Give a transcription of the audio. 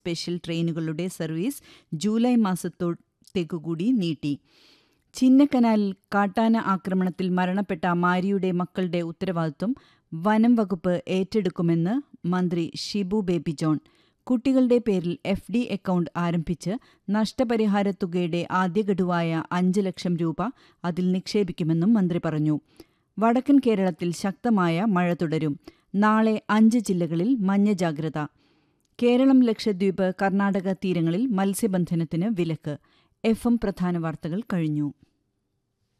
special ട്രെയിനുകളുടെ service July മാസത്തോട്ടേക്കുകൂടി നീട്ടി ചിന്നക്കനാലിൽ കാട്ടാന ആക്രമണത്തിൽ മരണപ്പെട്ട മാരിയുടെ മക്കളുടെ ഉത്തരവാദിത്വം വനം വകുപ്പ് ഏറ്റെടുക്കുമെന്ന് മന്ത്രി ഷിബു ബേബി ജോൺ കുട്ടികളുടെ പേരിൽ എഫ് ഡി അക്കൗണ്ട് ആരംഭിച്ച് നഷ്ടപരിഹാര തുകയുടെ ആദ്യ ഗഡുവായ അഞ്ച് ലക്ഷം രൂപ അതിൽ നിക്ഷേപിക്കുമെന്നും മന്ത്രി പറഞ്ഞു വടക്കൻ കേരളത്തിൽ ശക്തമായ മഴ തുടരും നാളെ അഞ്ച് ജില്ലകളിൽ മഞ്ഞ ജാഗ്രത കേരളം ലക്ഷദ്വീപ് കർണാടക തീരങ്ങളിൽ മത്സ്യബന്ധനത്തിന് വിലക്ക് എഫ് എം പ്രധാന വാർത്തകൾ കഴിഞ്ഞു